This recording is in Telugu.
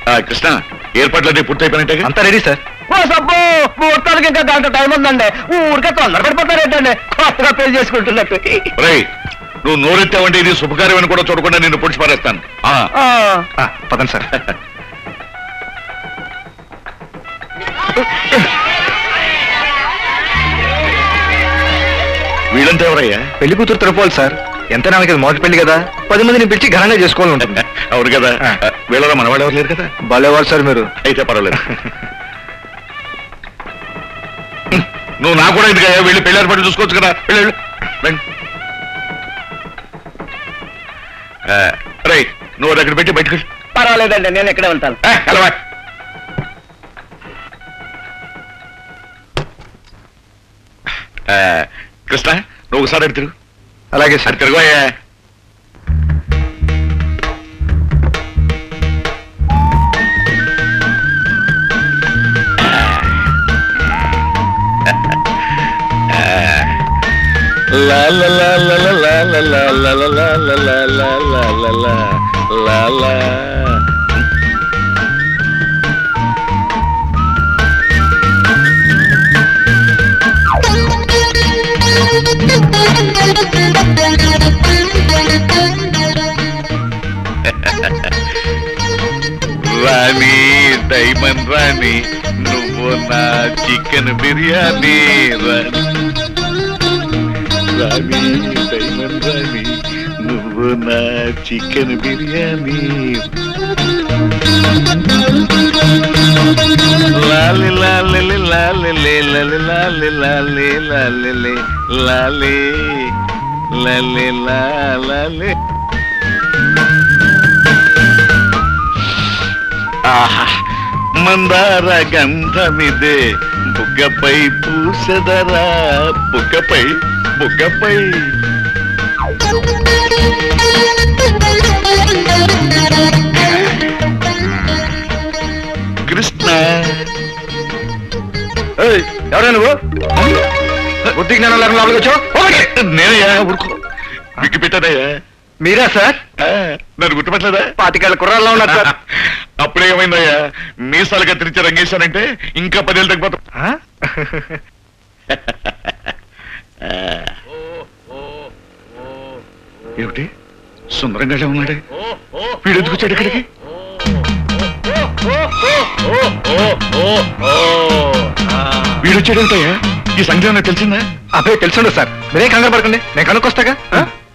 ఆ, కృష్ణ ఏర్పాట్లన్నీ పూర్తయిపోయినట్టే అంతా రెడీ సార్ ఓ సబ్బు ముహూర్తానికి ఇంకా గంట టైం ఉందండి ఊరికే తొందర పడిపోతారేంటండి కొత్తగా పెళ్లి చేసుకుంటున్నట్టు రేయ్ నువ్వు నోరెత్తావంటే ఇది శుభకార్యం అని కూడా చూడకుండా నిన్ను పొడిచి పారేస్తాను ఆ, ఆ, పదండి సార్ వీళ్ళంతా ఎవరయ్యా పెళ్లి కూతురు తరపోవాలి సార్ ఎంత నాకు ఇది మొదటి పెళ్లి కదా పది మందిని పిలిచి ఘనంగా చేసుకోవాలి ఉంటుంది అవును కదా ఆ. ఆ, వీళ్ళలో మనవాళ్ళు ఎవరు లేరు కదా భలేవాళ్ళు సార్ మీరు అయితే పర్వాలేదు నువ్వు నా కూడా ఎందుకయ్యా వెళ్ళి పెళ్లి ఏర్పాటు చూసుకోవచ్చు కదా వెళ్ళు, వెళ్ళు. రండి. ఆ, రేయ్ నువ్వు అది అక్కడ పెట్టి బయటకు వెళ్ళు. పర్వాలేదండి నేను ఇక్కడే ఉంటాను ఏ, కలవా ఆ, కృష్ణ నువ్వు ఒకసారి అడి తిరుగు అలాగే అడి సార్ తిరుగోయా La la la la la la la la la la la la la la la la la la రాణి డైమండ్ రాణి నువ్వు నా చికెన్ బిర్యానీ రాణి రాణి డైమండ్ రాణి నువ్వు నా చికెన్ బిర్యానీ లాలి లాలి లాలి లాలి లాలి లాలి లాలి లాలి లాలి లాలి ఆహా మందార గంధమిదే బుగ్గపై పూసెదరా బుగ్గపై బుగ్గపై కృష్ణ ఏయ్, ఎవరా నువ్వు బుద్ధి జ్ఞానం లేకుండా లోపలికి వచ్చావు నేనయ్యా ఊరుకో విక్కి పెట్టానయ్యా మీరా సార్ ఆ, నన్ను గుర్తుపెట్టలేదా పాతికేళ్ళ కుర్రాల్లో ఉన్నారు సార్ అప్పుడే ఏమైందయ్యా మీసాలు కత్తిరించి రంగేశానంటే ఇంకా పదేళ్ళు తగ్గిపోతాం ఆ? ఏమిటి సుందరంగానే ఉన్నాడే వీడు ఎందుకు వచ్చాడు ఇక్కడికి వీడు వచ్చాడేమిటయ్యా ఈ సంగతి నాకు తెలిసిందా అబ్బాయి తెలుసుండదు సార్ మీరే కంగారు పడకండి నేను కనుక్కొస్తాగా ఆ?